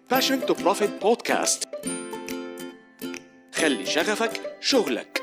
Passion to Profit Podcast خلي شغفك شغلك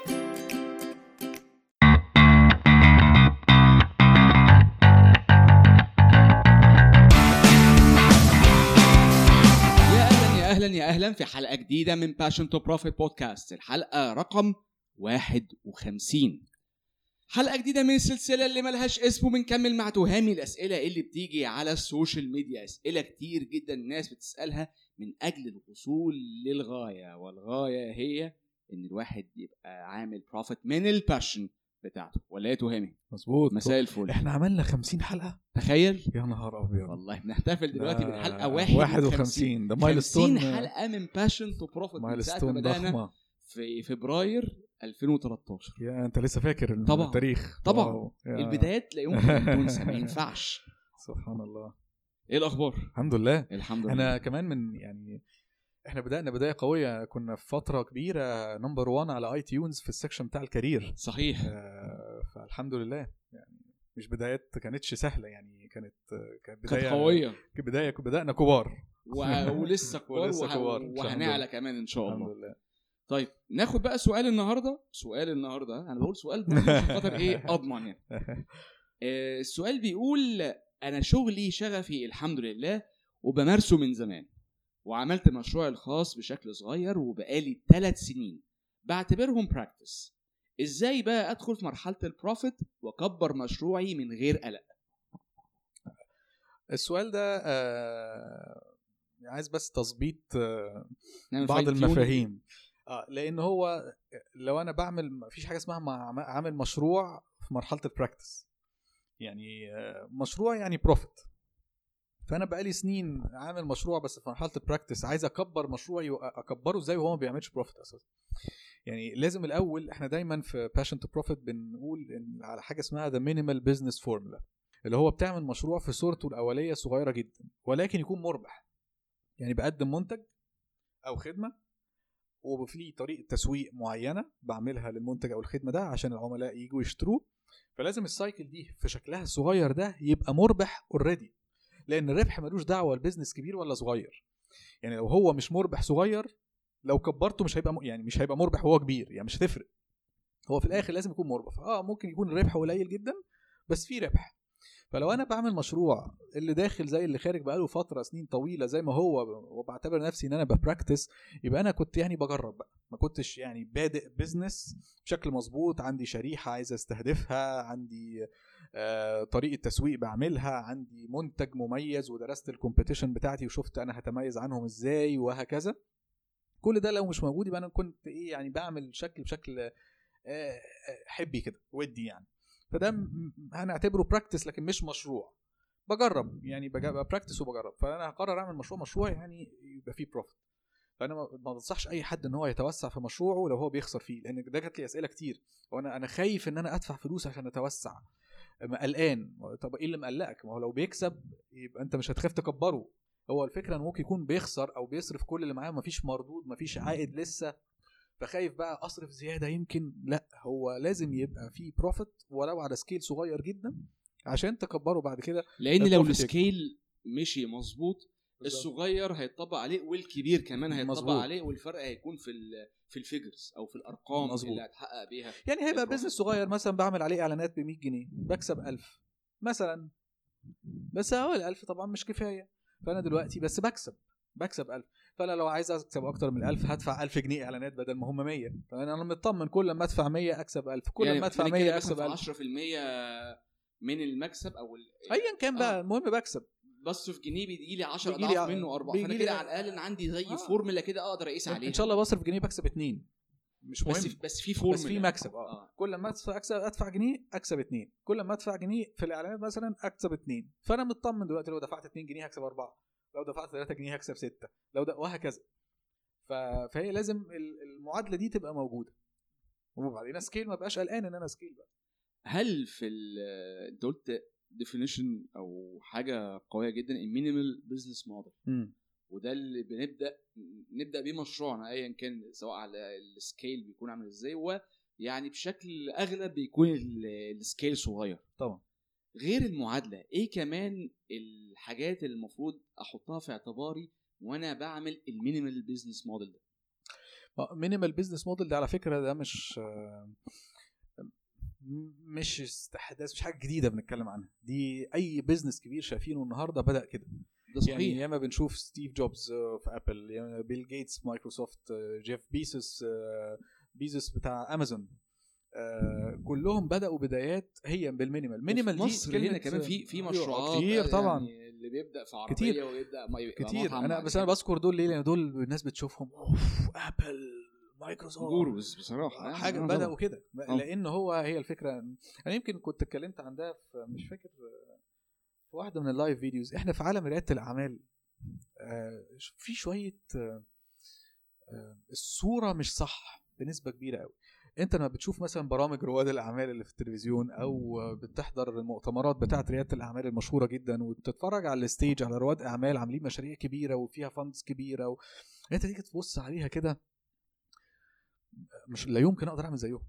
يا اهلا يا اهلا يا اهلا في حلقه جديده من باشن تو بروفيت بودكاست الحلقه رقم 51 حلقه جديده من السلسله اللي ملهاش اسم وبنكمل مع تهامي الاسئله اللي بتيجي على السوشيال ميديا اسئله كتير جدا الناس بتسالها من اجل الوصول للغايه والغايه هي ان الواحد يبقى عامل بروفيت من الباشن بتاعته ولا ايه يا تهامي مظبوط مساء الفل احنا عملنا 50 حلقه تخيل يا نهار ابيض والله بنحتفل دلوقتي ده بالحلقه 51 51 ده مايلستون 50 حلقه من باشن تو بروفيت من ساعه ما مايلستون بدانا ضخمه في فبراير 2013 يا انت لسه فاكر طبعاً. التاريخ طبعاً. واو. يا البدايات تلاقيهم كانوا تنسى ما ينفعش سبحان الله ايه الاخبار الحمد لله الحمد لله احنا كمان من يعني احنا بدانا بدايه قويه كنا في فتره كبيره نمبر 1 على اي تيونز في السكشن بتاع الكارير صحيح آه، فالحمد لله يعني مش بدايات كانتش سهله يعني كانت كانت كانت بدايه قويه بدايه بدانا كبار و... ولسه كبار ولسه وه... كبار إن شاء وهنعلى الله. كمان ان شاء الحمد الله لله طيب ناخد بقى سؤال النهارده سؤال النهارده انا بقول سؤال برضه عشان خاطر ايه اضمن يعني آه، السؤال بيقول انا شغلي شغفي الحمد لله وبمارسه من زمان وعملت مشروعي الخاص بشكل صغير وبقالي ثلاث سنين بعتبرهم براكتس ازاي بقى ادخل في مرحله البروفيت واكبر مشروعي من غير قلق السؤال ده آه عايز بس تظبيط آه نعمل بعض fine tuning. المفاهيم اه لان هو لو انا بعمل مفيش حاجه اسمها مع- عامل مشروع في مرحله البراكتس يعني آه مشروع يعني بروفيت فانا بقالي سنين عامل مشروع بس في مرحله البراكتس عايز اكبر مشروعي واكبره ازاي وهو ما بيعملش بروفيت اساسا يعني لازم الاول احنا دايما في باشن تو بروفيت بنقول إن على حاجه اسمها ذا مينيمال بزنس فورمولا اللي هو بتعمل مشروع في صورته الاوليه صغيره جدا ولكن يكون مربح يعني بقدم منتج او خدمه وفي طريقه تسويق معينه بعملها للمنتج او الخدمه ده عشان العملاء يجوا يشتروه فلازم السايكل دي في شكلها الصغير ده يبقى مربح اوريدي لان الربح ملوش دعوه البيزنس كبير ولا صغير يعني لو هو مش مربح صغير لو كبرته مش هيبقى م... يعني مش هيبقى مربح وهو كبير يعني مش هتفرق هو في الاخر لازم يكون مربح اه ممكن يكون الربح قليل جدا بس في ربح فلو انا بعمل مشروع اللي داخل زي اللي خارج بقاله فتره سنين طويله زي ما هو وبعتبر نفسي ان انا ببراكتس يبقى انا كنت يعني بجرب بقى ما كنتش يعني بادئ بزنس بشكل مظبوط عندي شريحه عايز استهدفها عندي آه طريقه تسويق بعملها عندي منتج مميز ودرست الكومبيتيشن بتاعتي وشفت انا هتميز عنهم ازاي وهكذا كل ده لو مش موجود يبقى انا كنت ايه يعني بعمل شكل بشكل آه، آه، حبي كده ودي يعني فده م- هنعتبره براكتس لكن مش مشروع بجرب يعني براكتس وبجرب فانا هقرر اعمل مشروع مشروع يعني يبقى فيه بروفيت فانا ما ما بنصحش اي حد ان هو يتوسع في مشروعه لو هو بيخسر فيه لان ده جات لي اسئله كتير وانا انا خايف ان انا ادفع فلوس عشان اتوسع ما قلقان طب ايه اللي مقلقك ما هو لو بيكسب يبقى انت مش هتخاف تكبره هو الفكره انه ممكن يكون بيخسر او بيصرف كل اللي معاه مفيش مردود مفيش عائد لسه فخايف بقى اصرف زياده يمكن لا هو لازم يبقى فيه بروفيت ولو على سكيل صغير جدا عشان تكبره بعد كده لان لو البروفيت السكيل مشي مظبوط الصغير هيطبق عليه والكبير كمان هيطبق مظبوط. عليه والفرق هيكون في ال في الفيجرز او في الارقام مظبوط. اللي هتحقق بيها يعني هيبقى البروفيت. بزنس صغير مثلا بعمل عليه اعلانات ب 100 جنيه بكسب 1000 مثلا بس هو ال 1000 طبعا مش كفايه فانا دلوقتي بس بكسب بكسب 1000 فانا لو عايز اكسب اكتر من 1000 هدفع 1000 جنيه اعلانات بدل ما هم 100 فانا انا مطمن كل ما ادفع 100 اكسب 1000 كل يعني ما ادفع بنتكلم 100 مثلاً اكسب في 1000 10% من المكسب او ال- ايا كان بقى آه. المهم بكسب بصرف جنيه بيجي لي 10 بيجي لي اضعاف ع- منه اربعه بيجي فانا لي- كده على الاقل انا عندي زي آه. فورمولا كده اقدر اقيس عليها ان شاء الله بصرف جنيه بكسب اتنين مش مهم بس بس في فورمولا بس في مكسب اه آه. كل ما ادفع اكسب ادفع جنيه اكسب اتنين كل ما ادفع جنيه في الاعلانات مثلا اكسب اتنين فانا مطمن دلوقتي لو دفعت اتنين جنيه هكسب اربعه لو دفعت 3 جنيه هكسب سته لو ده وهكذا ف... فهي لازم ال- المعادله دي تبقى موجوده وبعدين سكيل ما بقاش قلقان ان انا سكيل بقى هل في ال انت قلت ديفينيشن او حاجه قويه جدا المينيمال بزنس موديل وده اللي بنبدا نبدا بيه مشروعنا ايا كان سواء على السكيل بيكون عامل ازاي ويعني بشكل اغلب بيكون ال- السكيل صغير طبعا غير المعادله ايه كمان الحاجات اللي المفروض احطها في اعتباري وانا بعمل المينيمال بيزنس موديل ده مينيمال بزنس موديل ده على فكره ده مش آه، مش استحداث مش حاجه جديده بنتكلم عنها دي اي بزنس كبير شايفينه النهارده بدا كده ده صحيح يعني ياما بنشوف ستيف جوبز آه، في ابل ياما بيل جيتس في مايكروسوفت آه، جيف بيسوس آه، بيزوس بتاع امازون آه، كلهم بداوا بدايات هي بالمينيمال مينيمال في دي مصر كلمة- هنا كمان في في أيوة، مشروعات كتير طبعا يعني اللي بيبدا في عربيه كتير. ويبدا ما يبقى كتير مطعم انا بعد بس انا كده. بذكر دول ليه لان دول الناس بتشوفهم اوف ابل مايكروسوفت جوروز بصراحه يعني حاجه آه، بداوا طبعاً. كده آه. لان هو هي الفكره انا يمكن كنت اتكلمت عن ده في مش فاكر في واحده من اللايف فيديوز احنا في عالم رياده الاعمال آه، في شويه آه، آه، الصوره مش صح بنسبه كبيره قوي انت لما بتشوف مثلا برامج رواد الاعمال اللي في التلفزيون او بتحضر المؤتمرات بتاعه رياده الاعمال المشهوره جدا وتتفرج على الستيج على رواد اعمال عاملين مشاريع كبيره وفيها فاندز كبيره و... انت تيجي تبص عليها كده مش لا يمكن اقدر اعمل زيهم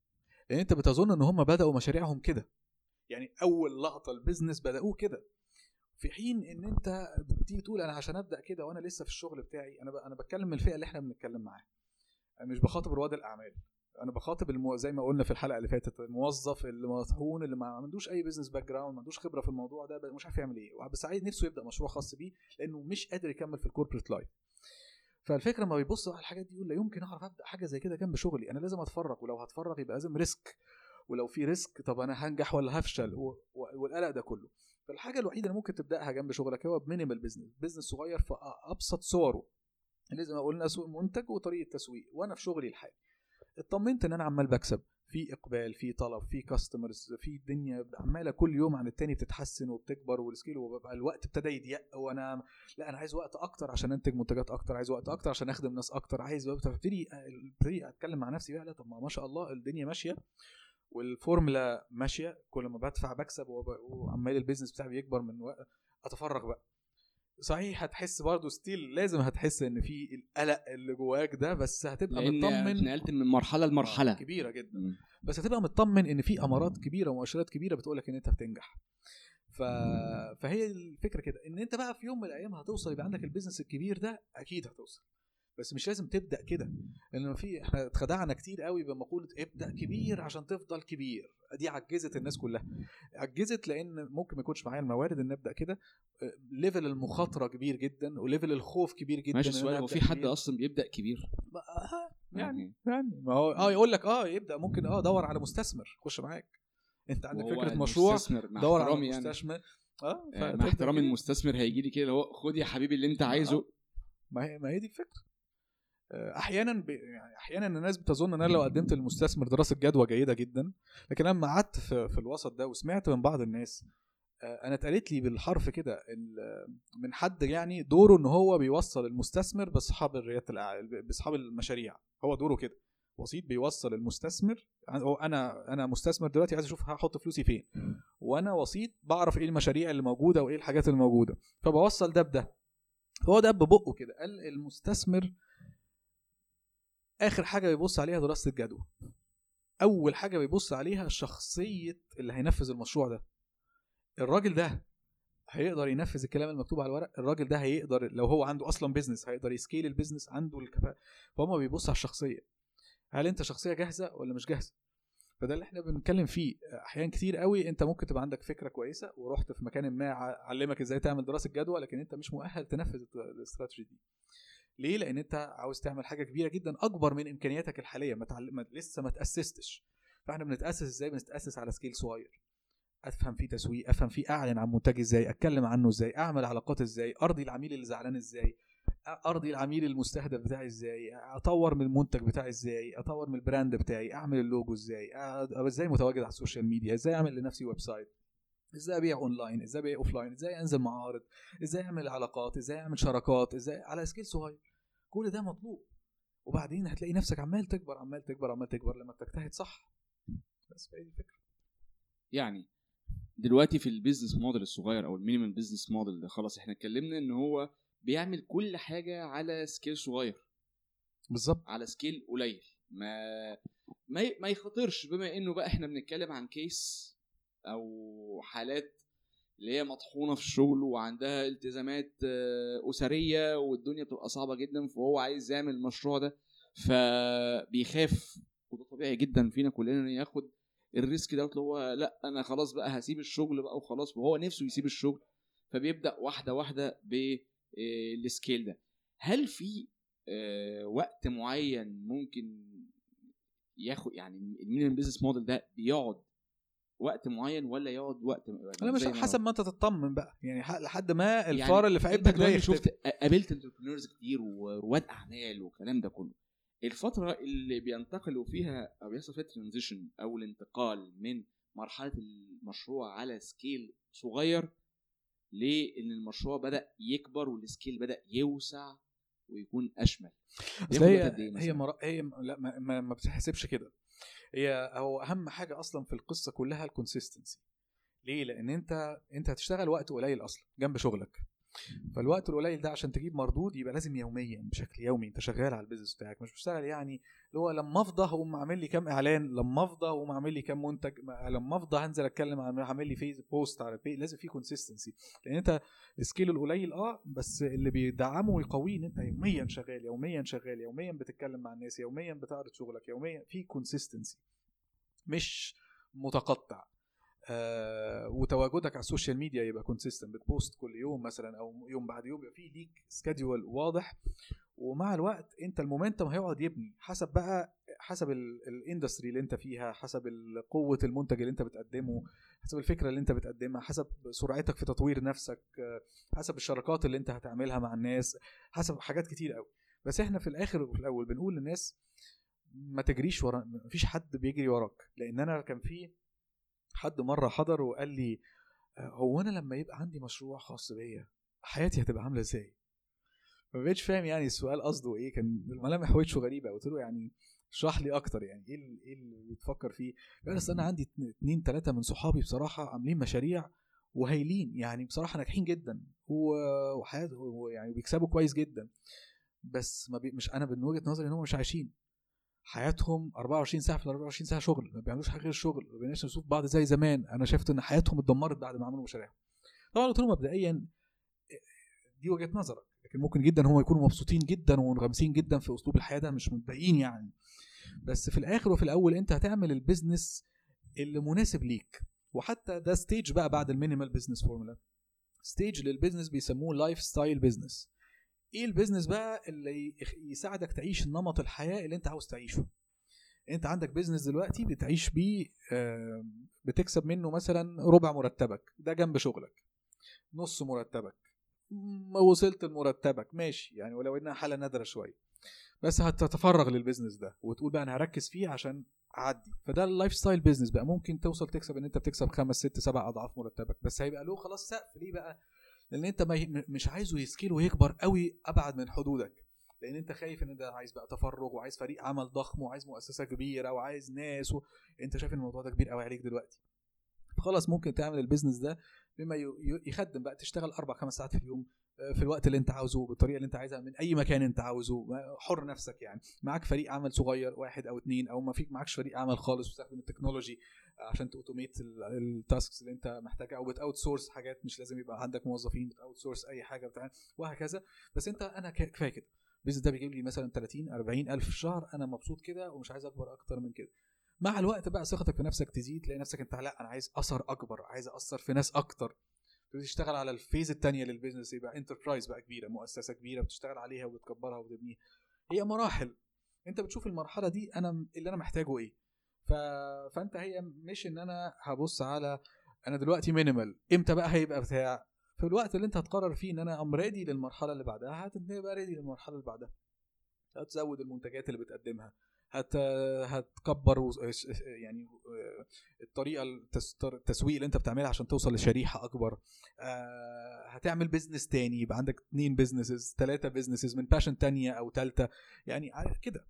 لان انت بتظن ان هم بداوا مشاريعهم كده يعني اول لقطه البيزنس بداوه كده في حين ان انت بتيجي تقول انا عشان ابدا كده وانا لسه في الشغل بتاعي انا ب... انا بتكلم من الفئه اللي احنا بنتكلم معاها انا مش بخاطب رواد الاعمال انا بخاطب المو... زي ما قلنا في الحلقه اللي فاتت الموظف اللي مطحون اللي ما عندوش اي بزنس باك جراوند ما عندوش خبره في الموضوع ده مش عارف يعمل ايه بس عايز نفسه يبدا مشروع خاص بيه لانه مش قادر يكمل في الكوربريت لايف فالفكره ما بيبص على الحاجات دي يقول لا يمكن اعرف ابدا حاجه زي كده جنب شغلي انا لازم اتفرغ ولو هتفرغ يبقى لازم ريسك ولو في ريسك طب انا هنجح ولا هفشل و- و- والقلق ده كله فالحاجه الوحيده اللي ممكن تبداها جنب شغلك هو بمينيمال بزنس بزنس صغير في أ- ابسط صوره لازم اقول لنا سوق منتج وطريقه تسويق وانا في شغلي الحالي اطمنت ان انا عمال بكسب في اقبال في طلب في كاستمرز في الدنيا عماله كل يوم عن التاني بتتحسن وبتكبر والسكيل وببقى الوقت ابتدى يضيق وانا لا انا عايز وقت اكتر عشان انتج منتجات اكتر عايز وقت اكتر عشان اخدم ناس اكتر عايز وقت فابتدي ابتدي اتكلم مع نفسي بقى لا طب ما ما شاء الله الدنيا ماشيه والفورمولا ماشيه كل ما بدفع بكسب وب- وعمال البيزنس بتاعي بيكبر من وقت اتفرغ بقى صحيح هتحس برضه ستيل لازم هتحس ان في القلق اللي جواك ده بس هتبقى لان مطمن نقلت من مرحله لمرحله كبيره جدا مم. بس هتبقى مطمن ان في امارات كبيره ومؤشرات كبيره بتقول لك ان انت هتنجح ف... فهي الفكره كده ان انت بقى في يوم من الايام هتوصل يبقى عندك البيزنس الكبير ده اكيد هتوصل بس مش لازم تبدا كده لان في احنا اتخدعنا كتير قوي بمقوله ابدا كبير عشان تفضل كبير دي عجزت الناس كلها عجزت لان ممكن ما يكونش معايا الموارد ان ابدا كده آه، ليفل المخاطره كبير جدا وليفل الخوف كبير جدا ماشي إن السؤال أنا هو أبدأ في حد كبير. اصلا بيبدا كبير ما- آه، يعني يعني ما هو اه يقول لك اه يبدا ممكن اه دور على مستثمر يخش معاك انت عندك وهو فكره مشروع المستثمر مع دور على احترامي يعني مستثمر اه آه، مع فتبدأ احترامي كده. المستثمر هيجي لي كده اللي هو خد يا حبيبي اللي انت عايزه ما هي ما هي دي الفكره آه، احيانا ب... يعني احيانا الناس بتظن ان انا لو قدمت للمستثمر دراسه جدوى جيده جدا لكن لما قعدت في, في الوسط ده وسمعت من بعض الناس آه، انا اتقالت لي بالحرف كده ال- من حد يعني دوره ان هو بيوصل المستثمر باصحاب رياده الأع- باصحاب المشاريع هو دوره كده وسيط بيوصل المستثمر هو انا انا مستثمر دلوقتي عايز اشوف هحط فلوسي فين وانا وسيط بعرف ايه المشاريع اللي موجوده وايه الحاجات اللي موجوده فبوصل ده بده فهو ده ببقه كده قال المستثمر اخر حاجه بيبص عليها دراسه الجدوى اول حاجه بيبص عليها شخصيه اللي هينفذ المشروع ده الراجل ده هيقدر ينفذ الكلام المكتوب على الورق الراجل ده هيقدر لو هو عنده اصلا بيزنس هيقدر يسكيل البيزنس عنده الكفاءه فهم بيبص على الشخصيه هل انت شخصيه جاهزه ولا مش جاهزه فده اللي احنا بنتكلم فيه احيان كتير قوي انت ممكن تبقى عندك فكره كويسه ورحت في مكان ما ع- علمك ازاي تعمل دراسه جدوى لكن انت مش مؤهل تنفذ الت- الاستراتيجي دي ليه لان انت عاوز تعمل حاجه كبيره جدا اكبر من امكانياتك الحاليه ما تعل... ما... لسه ما تاسستش فاحنا بنتاسس ازاي بنتاسس على سكيل صغير افهم فيه تسويق افهم فيه اعلن عن منتجي ازاي اتكلم عنه ازاي اعمل علاقات ازاي ارضي العميل اللي زعلان ازاي ارضي العميل المستهدف بتاعي ازاي اطور من المنتج بتاعي ازاي اطور من البراند بتاعي اعمل اللوجو ازاي أ- ازاي متواجد على السوشيال ميديا ازاي اعمل لنفسي ويب سايت ازاي ابيع اونلاين ازاي ابيع اوفلاين ازاي انزل معارض ازاي اعمل علاقات ازاي اعمل شراكات ازاي على سكيل صغير كل ده مطلوب وبعدين هتلاقي نفسك عمال تكبر عمال تكبر عمال تكبر لما بتجتهد صح بس هي دي الفكره يعني دلوقتي في البيزنس موديل الصغير او المينيمم بيزنس موديل ده خلاص احنا اتكلمنا ان هو بيعمل كل حاجه على سكيل صغير بالظبط على سكيل قليل ما ما ي- ما يخاطرش بما انه بقى احنا بنتكلم عن كيس او حالات اللي هي مطحونه في الشغل وعندها التزامات آه، اسريه والدنيا بتبقى صعبه جدا فهو عايز يعمل المشروع ده فبيخاف وده طبيعي جدا فينا كلنا ان ياخد الريسك ده اللي هو لا انا خلاص بقى هسيب الشغل بقى وخلاص وهو نفسه يسيب الشغل فبيبدا واحده واحده بالسكيل ده هل في آه، وقت معين ممكن ياخد يعني المينيمم بزنس موديل ده بيقعد وقت معين ولا يقعد وقت انا مش زي ما هو؟ حسب ما انت تطمن بقى يعني ح- لحد ما يعني الفار اللي في انت عيبتك ده دلوقتي يختفي. شفت قابلت انتربرينورز كتير ورواد اعمال والكلام ده كله الفتره اللي بينتقلوا فيها او بيحصل فيها ترانزيشن او الانتقال من مرحله المشروع على سكيل صغير لان المشروع بدا يكبر والسكيل بدا يوسع ويكون اشمل اصل بياخد هي وقت قد ايه هي مثلاً؟ مر... هي لا ما, ما, ما بتحسبش كده هي هو اهم حاجه اصلا في القصه كلها الكونسيستنسي ليه لان انت انت هتشتغل وقت قليل اصلا جنب شغلك فالوقت القليل ده عشان تجيب مردود يبقى لازم يوميا بشكل يومي انت شغال على البيزنس بتاعك مش بتشتغل يعني اللي هو لما افضى هقوم اعمل لي كام اعلان لما افضى هقوم اعمل لي كام منتج ما- لما افضى هنزل اتكلم عن اعمل لي فيس بوست على البي لازم في كونسيستنسي لان انت السكيل القليل اه بس اللي بيدعمه ويقويه ان انت يوميا شغال يوميا شغال يوميا بتتكلم مع الناس يوميا بتعرض شغلك يوميا في كونسيستنسي مش متقطع آه وتواجدك على السوشيال ميديا يبقى كونسيستنت بتبوست كل يوم مثلا او يوم بعد يوم يبقى في ليك سكادول واضح ومع الوقت انت المومنتم هيقعد يبني حسب بقى حسب ال- الاندستري اللي انت فيها حسب ال- قوه المنتج اللي انت بتقدمه حسب الفكره اللي انت بتقدمها حسب سرعتك في تطوير نفسك آه، حسب الشراكات اللي انت هتعملها مع الناس حسب حاجات كتير قوي بس احنا في الاخر وفي الاول بنقول للناس ما تجريش ورا مفيش حد بيجري وراك لان انا كان في حد مره حضر وقال لي آه، هو انا لما يبقى عندي مشروع خاص بيا حياتي هتبقى عامله ازاي ما بقتش فاهم يعني السؤال قصده ايه كان الملامح وشه غريبه قلت له يعني اشرح لي اكتر يعني ايه ال- ايه اللي بتفكر فيه قال اصل انا عندي اتنين- اتنين تلاته من صحابي بصراحه عاملين مشاريع وهايلين يعني بصراحه ناجحين جدا و- وحياته يعني بيكسبوا كويس جدا بس ما بي مش انا من وجهه نظري ان هم مش عايشين حياتهم 24 ساعه في ال 24 ساعه شغل ما بيعملوش حاجه غير الشغل ما بيناش نشوف بعض زي زمان انا شفت ان حياتهم اتدمرت بعد ما عملوا مشاريع طبعا قلت له مبدئيا دي وجهه نظرك لكن ممكن جدا هم يكونوا مبسوطين جدا ومنغمسين جدا في اسلوب الحياه ده مش متضايقين يعني بس في الاخر وفي الاول انت هتعمل البيزنس اللي مناسب ليك وحتى ده ستيج بقى بعد المينيمال بزنس فورمولا ستيج للبيزنس بيسموه لايف ستايل بيزنس ايه البيزنس بقى اللي يخ- يساعدك تعيش نمط الحياه اللي انت عاوز تعيشه انت عندك بيزنس دلوقتي بتعيش بيه آه، بتكسب منه مثلا ربع مرتبك ده جنب شغلك نص مرتبك ما وصلت لمرتبك ماشي يعني ولو انها حاله نادره شويه بس هتتفرغ للبيزنس ده وتقول بقى انا هركز فيه عشان اعدي فده اللايف ستايل بيزنس بقى ممكن توصل تكسب ان انت بتكسب خمس ست سبع اضعاف مرتبك بس هيبقى له خلاص سقف ليه بقى لان انت ما ي- مش عايزه يسكيل ويكبر قوي ابعد من حدودك لان انت خايف ان ده عايز بقى تفرغ وعايز فريق عمل ضخم وعايز مؤسسه كبيره وعايز ناس و... انت شايف ان الموضوع ده كبير قوي عليك دلوقتي خلاص ممكن تعمل البيزنس ده بما ي- ي- يخدم بقى تشتغل اربع خمس ساعات في اليوم آه، في الوقت اللي انت عاوزه بالطريقه اللي انت عايزها من اي مكان انت عاوزه ما- حر نفسك يعني معاك فريق عمل صغير واحد او اتنين او ما فيك معكش فريق عمل خالص وتستخدم التكنولوجي عشان تاوتوميت التاسكس اللي انت محتاجها او بتاوت سورس حاجات مش لازم يبقى عندك موظفين بتاوت سورس اي حاجه بتاع وهكذا بس انت انا ك- كفايه كده البيزنس ده بيجيب لي مثلا 30 40 الف في الشهر انا مبسوط كده ومش عايز اكبر اكتر من كده مع الوقت بقى ثقتك في نفسك تزيد تلاقي نفسك انت لا انا عايز اثر اكبر عايز اثر في ناس اكتر تبتدي تشتغل على الفيز الثانيه للبيزنس يبقى انتربرايز بقى كبيره مؤسسه كبيره بتشتغل عليها وبتكبرها وتبنيها هي مراحل انت بتشوف المرحله دي انا اللي انا محتاجه ايه ف... فانت هي مش ان انا هبص على انا دلوقتي مينيمال امتى بقى هيبقى بتاع في الوقت اللي انت هتقرر فيه ان انا ام ريدي للمرحله اللي بعدها هتبقى ريدي للمرحله اللي بعدها هتزود المنتجات اللي بتقدمها هت هتكبر وز- يعني الطريقه التس- التسويق اللي انت بتعملها عشان توصل لشريحه اكبر آه، هتعمل بيزنس تاني يبقى عندك اتنين بيزنسز ثلاثه بيزنسز من باشن تانية او ثالثه يعني ع- كده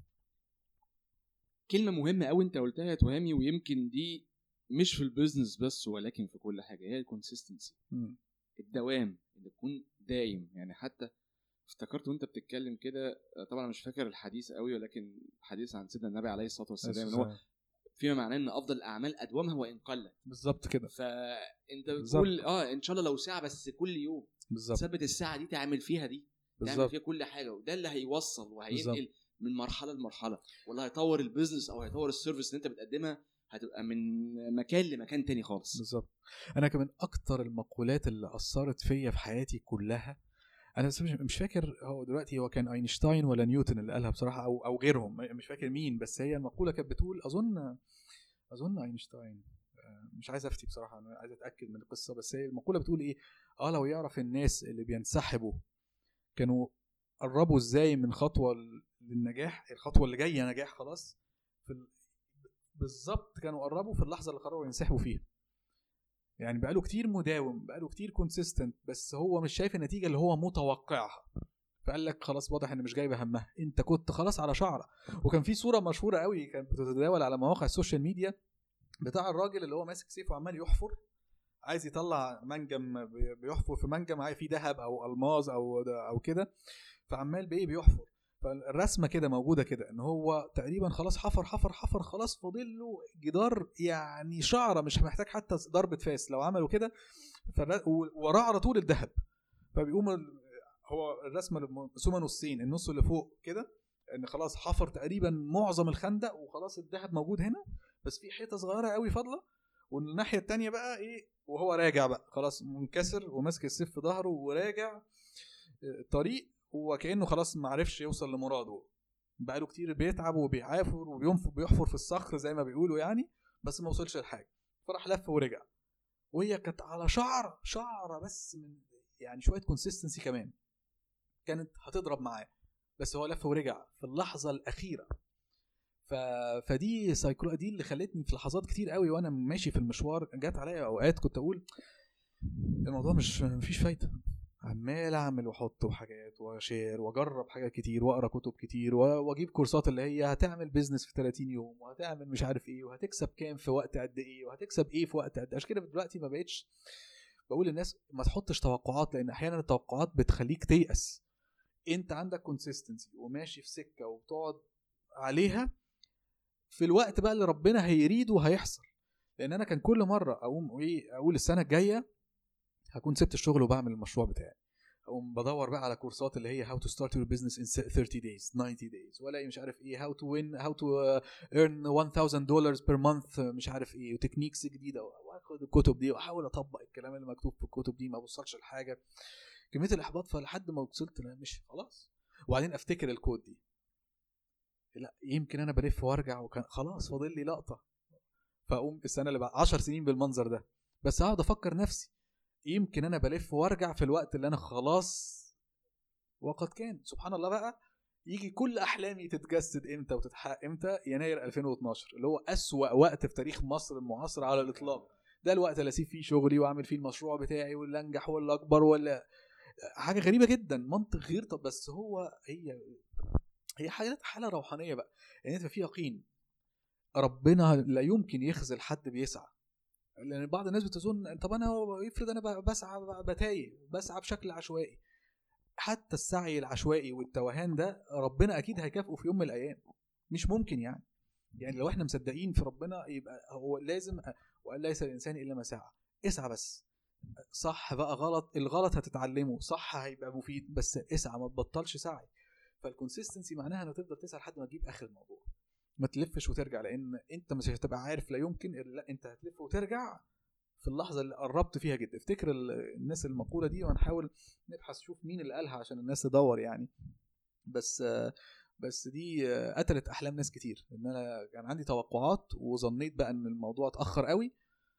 كلمه مهمه قوي انت قلتها يا تهامي ويمكن دي مش في البيزنس بس ولكن في كل حاجه هي الكونسيستنسي مم. الدوام اللي يكون دايم يعني حتى افتكرت وانت بتتكلم كده طبعا أنا مش فاكر الحديث قوي ولكن حديث عن سيدنا النبي عليه الصلاه والسلام ان هو فيما معناه ان افضل الاعمال ادومها وان قلت بالظبط كده فانت بالظبط. بتقول اه ان شاء الله لو ساعه بس كل يوم بالظبط ثبت الساعه دي تعمل فيها دي تعمل بالظبط فيها كل حاجه وده اللي هيوصل وهينقل بالظبط. من مرحله لمرحله ولا هيطور البيزنس او هيطور السيرفيس اللي انت بتقدمها هتبقى من مكان لمكان تاني خالص بالظبط انا كمان اكتر المقولات اللي اثرت فيا في حياتي كلها انا بس مش مش فاكر هو دلوقتي هو كان اينشتاين ولا نيوتن اللي قالها بصراحه او او غيرهم مش فاكر مين بس هي المقوله كانت بتقول اظن اظن اينشتاين آه، مش عايز افتي بصراحه انا عايز اتاكد من القصه بس هي المقوله بتقول ايه اه لو يعرف الناس اللي بينسحبوا كانوا قربوا ازاي من خطوه للنجاح الخطوه اللي جايه نجاح خلاص في ال... بالظبط كانوا قربوا في اللحظه اللي قرروا ينسحبوا فيها يعني بقاله كتير مداوم بقاله كتير كونسيستنت بس هو مش شايف النتيجه اللي هو متوقعها فقال لك خلاص واضح ان مش جايبه همها انت كنت خلاص على شعره وكان في صوره مشهوره قوي كانت بتتداول على مواقع السوشيال ميديا بتاع الراجل اللي هو ماسك سيف وعمال يحفر عايز يطلع منجم بي- بيحفر في منجم عايز فيه ذهب او الماظ او او كده فعمال بايه بيحفر فالرسمه كده موجوده كده ان هو تقريبا خلاص حفر حفر حفر خلاص فاضل له جدار يعني شعره مش محتاج حتى ضربه فاس لو عملوا كده فالر- و- وراه على طول الذهب فبيقوم ال- هو الرسمه اللي مقسومه نصين النص اللي فوق كده ان خلاص حفر تقريبا معظم الخندق وخلاص الذهب موجود هنا بس في حيطه صغيره قوي فاضله والناحيه التانية بقى ايه وهو راجع بقى خلاص منكسر وماسك السيف في ظهره وراجع الطريق وكانه خلاص ما عرفش يوصل لمراده بقاله كتير بيتعب وبيعافر وبينفر بيحفر في الصخر زي ما بيقولوا يعني بس ما وصلش لحاجه فراح لف ورجع وهي كانت على شعر شعره بس من يعني شويه كونسيستنسي كمان كانت هتضرب معاه بس هو لف ورجع في اللحظه الاخيره ف... فدي سايكولوجيا دي اللي خلتني في لحظات كتير قوي وانا ماشي في المشوار جت عليا اوقات كنت اقول الموضوع مش مفيش فايده عمال اعمل واحط حاجات واشير واجرب حاجات كتير واقرا كتب كتير و- واجيب كورسات اللي هي هتعمل بيزنس في 30 يوم وهتعمل مش عارف ايه وهتكسب كام في وقت قد ايه وهتكسب ايه في وقت قد ايه عشان كده دلوقتي ما بقتش بقول للناس ما تحطش توقعات لان احيانا التوقعات بتخليك تيأس انت عندك كونسيستنسي وماشي في سكه وبتقعد عليها في الوقت بقى اللي ربنا هيريده هيحصل لان انا كان كل مره اقوم ايه اقول السنه الجايه هكون سبت الشغل وبعمل المشروع بتاعي اقوم بدور بقى على كورسات اللي هي how to start your business in 30 days 90 days ولا مش عارف ايه how to win how to uh, earn 1000 dollars per month مش عارف ايه وتكنيكس جديده واخد الكتب دي واحاول اطبق الكلام اللي مكتوب في الكتب دي ما بوصلش لحاجه كميه الاحباط فلحد ما وصلت لا مش خلاص وبعدين افتكر الكود دي لا يمكن انا بلف وارجع وكان خلاص فاضل لي لقطه فاقوم السنه اللي بعد 10 سنين بالمنظر ده بس اقعد افكر نفسي يمكن انا بلف وارجع في الوقت اللي انا خلاص وقد كان سبحان الله بقى يجي كل احلامي تتجسد امتى وتتحقق امتى يناير 2012 اللي هو اسوا وقت في تاريخ مصر المعاصر على الاطلاق ده الوقت اللي اسيب فيه شغلي واعمل فيه المشروع بتاعي واللي انجح واللي اكبر ولا حاجه غريبه جدا منطق غير طب بس هو هي هي حاجه حاله روحانيه بقى يعني انت في يقين ربنا لا يمكن يخذل حد بيسعى لان بعض الناس بتظن طب انا افرض انا بسعى بتايه بسعى بشكل عشوائي حتى السعي العشوائي والتوهان ده ربنا اكيد هيكافئه في يوم من الايام مش ممكن يعني يعني لو احنا مصدقين في ربنا يبقى هو لازم وقال ليس الانسان الا ما سعى اسعى بس صح بقى غلط الغلط هتتعلمه صح هيبقى مفيد بس اسعى ما تبطلش سعي فالكونسيستنسي معناها انك تفضل تسعى لحد ما تجيب اخر الموضوع ما تلفش وترجع لان انت مش هتبقى عارف لا يمكن لا انت هتلف وترجع في اللحظه اللي قربت فيها جدا افتكر الناس المقوله دي وهنحاول نبحث شوف مين اللي قالها عشان الناس تدور يعني بس بس دي قتلت احلام ناس كتير ان انا كان عندي توقعات وظنيت بقى ان الموضوع اتاخر قوي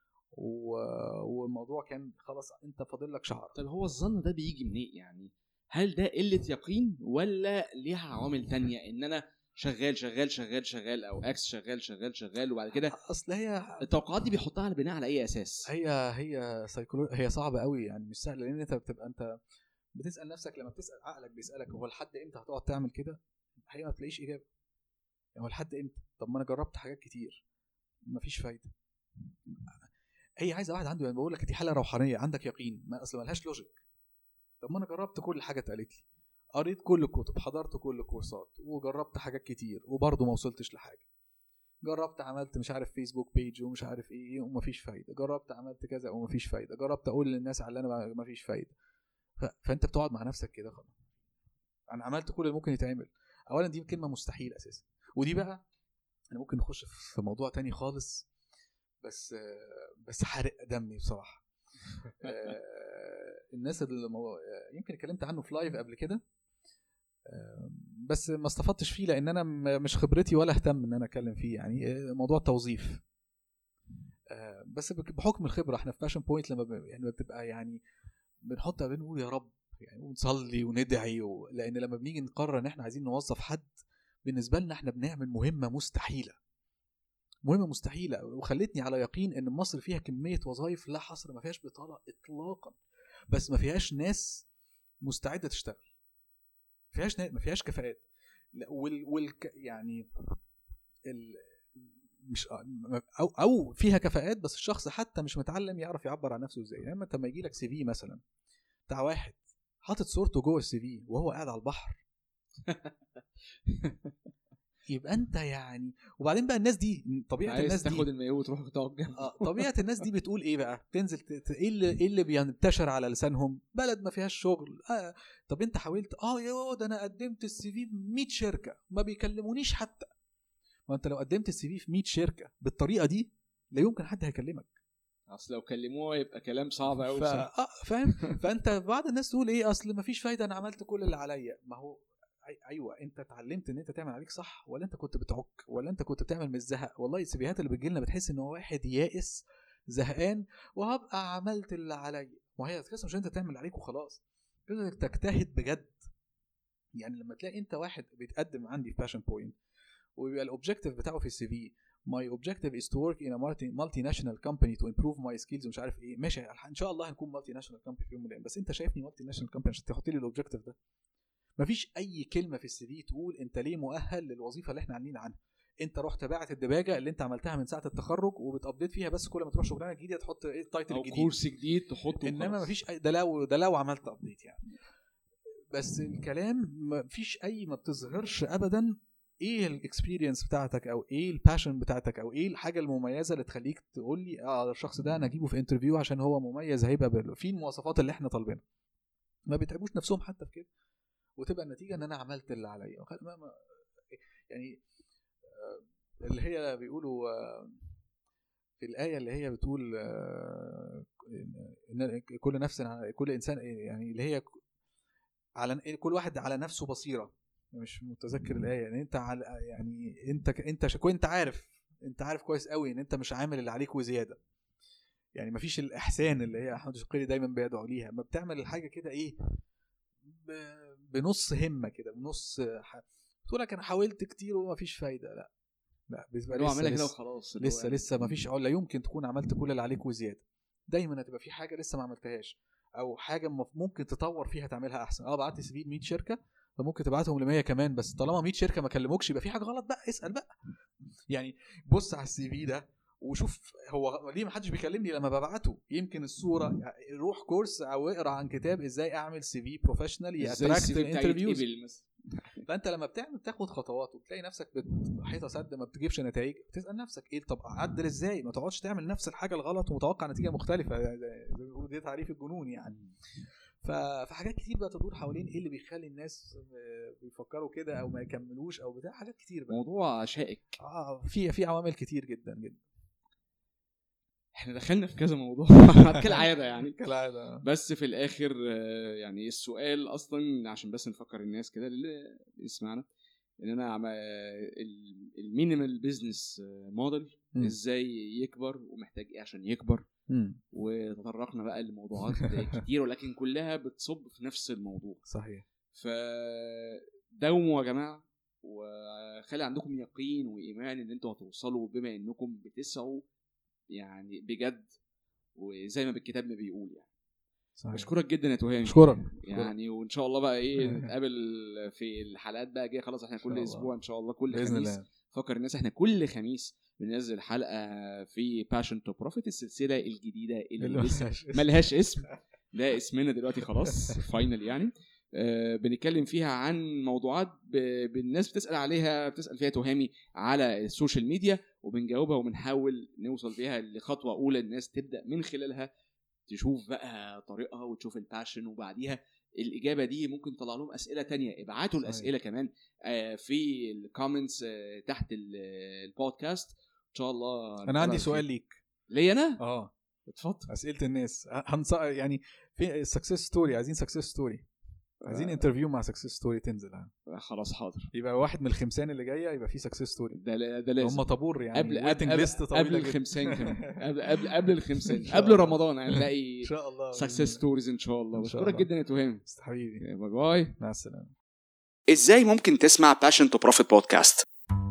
والموضوع كان خلاص انت فاضل لك شهر طب هو الظن ده بيجي منين يعني هل ده قله يقين ولا ليها عوامل تانية ان انا شغال شغال شغال شغال او اكس شغال شغال شغال وبعد كده اصل هي التوقعات دي بيحطها على بناء على اي اساس هي هي سيكولوجيا هي صعبه قوي يعني مش سهله لان انت بتبقى انت بتسال نفسك لما بتسال عقلك بيسالك هو لحد امتى هتقعد تعمل كده هي ما تلاقيش اجابه يعني هو لحد امتى طب ما انا جربت حاجات كتير مفيش فايده هي عايزه واحد عنده يعني بقول لك دي حاله روحانيه عندك يقين ما اصل ملهاش لوجيك طب ما انا جربت كل حاجه اتقالت لي قريت كل الكتب حضرت كل الكورسات وجربت حاجات كتير وبرضه ما وصلتش لحاجه جربت عملت مش عارف فيسبوك بيج ومش عارف ايه ومفيش فايده جربت عملت كذا ومفيش فايده جربت اقول للناس على اللي انا مفيش فايده ف... فانت بتقعد مع نفسك كده خلاص انا عملت كل اللي ممكن يتعمل اولا دي كلمه مستحيل اساسا ودي بقى انا ممكن نخش في موضوع تاني خالص بس بس حارق دمي بصراحه آه، الناس اللي مو... يمكن اتكلمت عنه في لايف قبل كده آه، بس ما استفدتش فيه لان انا م- مش خبرتي ولا اهتم ان انا اتكلم فيه يعني آه، موضوع التوظيف آه، بس بك- بحكم الخبره احنا في فاشن بوينت لما ب- يعني بتبقى يعني بنحط بنقول يا رب يعني ونصلي وندعي و... لان لما بنيجي نقرر ان احنا عايزين نوظف حد بالنسبه لنا احنا بنعمل مهمه مستحيله مهمه مستحيله وخلتني على يقين ان مصر فيها كميه وظائف لا حصر ما فيهاش بطاله اطلاقا بس ما فيهاش ناس مستعده تشتغل ما فيهاش نا- ما فيهاش كفاءات لا، وال, وال يعني ال مش او او فيها كفاءات بس الشخص حتى مش متعلم يعرف يعبر عن نفسه ازاي يعني انت لما يجي لك سي في مثلا بتاع واحد حاطط صورته جوه السي في وهو قاعد على البحر يبقى انت يعني وبعدين بقى الناس دي طبيعه عايز الناس دي تاخد المايو وتروح تقعد جنب اه طبيعه الناس دي بتقول ايه بقى تنزل ت- ت- ايه اللي ايه اللي بينتشر على لسانهم بلد ما فيهاش شغل آه. طب انت حاولت اه يا ده انا قدمت السي في في 100 شركه ما بيكلمونيش حتى ما انت لو قدمت السي في في 100 شركه بالطريقه دي لا يمكن حد هيكلمك اصل لو كلموه يبقى كلام صعب قوي ف... آه فاهم فانت بعض الناس تقول ايه اصل ما فيش فايده انا عملت كل اللي عليا ما هو أي- ايوه انت اتعلمت ان انت تعمل عليك صح ولا انت كنت بتعك ولا انت كنت بتعمل من الزهق والله السيفيهات اللي بتجي لنا بتحس ان هو واحد يائس زهقان وهبقى عملت اللي عليا وهي القصه مش انت تعمل اللي عليك وخلاص لازم تجتهد بجد يعني لما تلاقي انت واحد بيتقدم عندي في باشن بوينت ويبقى الاوبجيكتيف بتاعه في السي في my objective is to work in a multi- multinational company to improve my skills ومش عارف ايه ماشي ان شاء الله هنكون مالتي ناشونال كومباني في يوم من الايام بس انت شايفني مالتي ناشونال كومباني عشان تحط لي الاوبجيكتيف ده مفيش اي كلمه في السي في تقول انت ليه مؤهل للوظيفه اللي احنا عاملين عنها انت رحت باعت الدباجه اللي انت عملتها من ساعه التخرج وبتابديت فيها بس كل ما تروح شغلانه جديده تحط ايه التايتل او الجديد كورس جديد تحطه انما وخلاص. مفيش أي- ده لو ده لو عملت ابديت يعني بس الكلام مفيش اي ما بتظهرش ابدا ايه الاكسبيرينس بتاعتك او ايه الباشن بتاعتك او ايه الحاجه المميزه اللي تخليك تقول لي اه الشخص ده انا اجيبه في انترفيو عشان هو مميز هيبقى بال- في المواصفات اللي احنا طالبينها ما بيتعبوش نفسهم حتى في كده وتبقى النتيجه ان انا عملت اللي عليا وخ- ما- ما- يعني آه، اللي هي بيقولوا آه، في الآية اللي هي بتقول آه، إن كل نفس على- كل إنسان يعني اللي هي على كل واحد على نفسه بصيرة مش متذكر الآية يعني أنت على يعني أنت أنت شكو أنت عارف أنت عارف كويس قوي إن أنت مش عامل اللي عليك وزيادة يعني مفيش الإحسان اللي هي أحمد الشقيري دايما بيدعو ليها ما بتعمل الحاجة كده إيه ب- بنص همة كده بنص ح- تقول لك أنا حاولت كتير ومفيش فايدة لا لا بيبقى اللي هو لسه عاملها كده لسه وخلاص اللي هو لسه يعني- لسه ما فيش لا يمكن تكون عملت كل اللي عليك وزياده دايما هتبقى في حاجه لسه ما عملتهاش او حاجه مف- ممكن تطور فيها تعملها احسن اه بعت سي في 100 شركه فممكن تبعتهم ل 100 كمان بس طالما 100 شركه ما كلموكش يبقى في حاجه غلط بقى اسال بقى يعني بص على السي في ده وشوف هو ليه ما حدش بيكلمني لما ببعته يمكن الصوره يعني روح كورس او اقرا عن كتاب ازاي اعمل سي في بروفيشنال ازاي ياتراكت السي في بتاعي الانترفيوز يتقبل مثلا فانت لما بتعمل بتاخد خطوات وتلاقي نفسك بت- حيطه سد ما بتجيبش نتائج تسال نفسك ايه طب اعدل ازاي ما تقعدش تعمل نفس الحاجه الغلط ومتوقع نتيجه مختلفه زي زي ما بيقولوا دي تعريف الجنون يعني ف- فحاجات كتير بقى تدور حوالين ايه اللي بيخلي الناس آه، بيفكروا كده او ما يكملوش او بتاع حاجات كتير بقى موضوع شائك اه في في عوامل كتير جدا جدا احنا دخلنا في كذا موضوع كالعاده يعني كالعاده بس في الاخر آه، يعني السؤال اصلا عشان بس نفكر الناس كده اللي يسمعنا ان انا عم- المينيمال بزنس موديل مم. ازاي يكبر ومحتاج ايه عشان يكبر مم. وتطرقنا بقى لموضوعات كتير ولكن كلها بتصب في نفس الموضوع صحيح فداوموا يا جماعه وخلي عندكم يقين وايمان ان انتوا هتوصلوا بما انكم بتسعوا يعني بجد وزي ما بالكتاب ما بيقول يعني صحيح بشكرك جدا يا تهاني أشكرك. يعني وان شاء الله بقى ايه نتقابل في الحلقات بقى جايه خلاص احنا إن شاء كل الله. اسبوع ان شاء الله كل باذن خميس الله فكر الناس احنا كل خميس بننزل حلقه في باشن تو بروفيت السلسله الجديده اللي اللي لسه ملهاش اسم. ملهاش اسم ده اسمنا دلوقتي خلاص فاينل يعني آه، بنتكلم فيها عن موضوعات ب- الناس بتسال عليها بتسال فيها تهامي على السوشيال ميديا وبنجاوبها وبنحاول نوصل فيها لخطوه اولى الناس تبدا من خلالها تشوف بقى طريقها وتشوف الباشن وبعديها الاجابه دي ممكن تطلع لهم اسئله تانية ابعتوا صحيح. الاسئله كمان آه، في الكومنتس تحت ال- البودكاست ان شاء الله انا عندي نقرأ سؤال فيه. ليك ليا انا اه اتفضل اسئله الناس هنص... يعني في سكسس ستوري عايزين سكسس ستوري عايزين آه. انترفيو مع سكسس ستوري تنزل خلاص حاضر يبقى واحد من الخمسان اللي جايه يبقى في سكسس ستوري ده ده لازم هم طابور يعني قبل waiting قبل list طويلة قبل جدا. الخمسين كمان قبل قبل قبل الخمسين إن شاء قبل الله. رمضان هنلاقي ان شاء الله سكسس ستوريز ان شاء الله إن شاء بشكرك الله. جدا يا تهام حبيبي باي باي مع السلامه ازاي ممكن تسمع باشن تو بروفيت بودكاست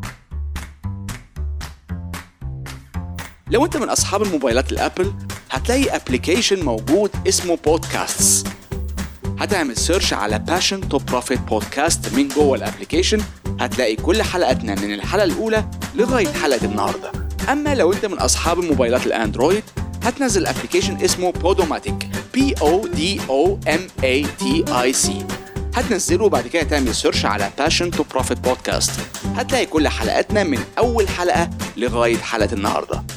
لو انت من اصحاب الموبايلات الابل هتلاقي ابلكيشن موجود اسمه بودكاستس هتعمل سيرش على باشن تو بروفيت بودكاست من جوه الابلكيشن هتلاقي كل حلقاتنا من الحلقه الاولى لغايه حلقه النهارده اما لو انت من اصحاب الموبايلات الاندرويد هتنزل ابلكيشن اسمه بودوماتيك بي او دي او ام اي تي اي سي هتنزله وبعد كده تعمل سيرش على باشن تو بروفيت بودكاست هتلاقي كل حلقاتنا من اول حلقه لغايه حلقه النهارده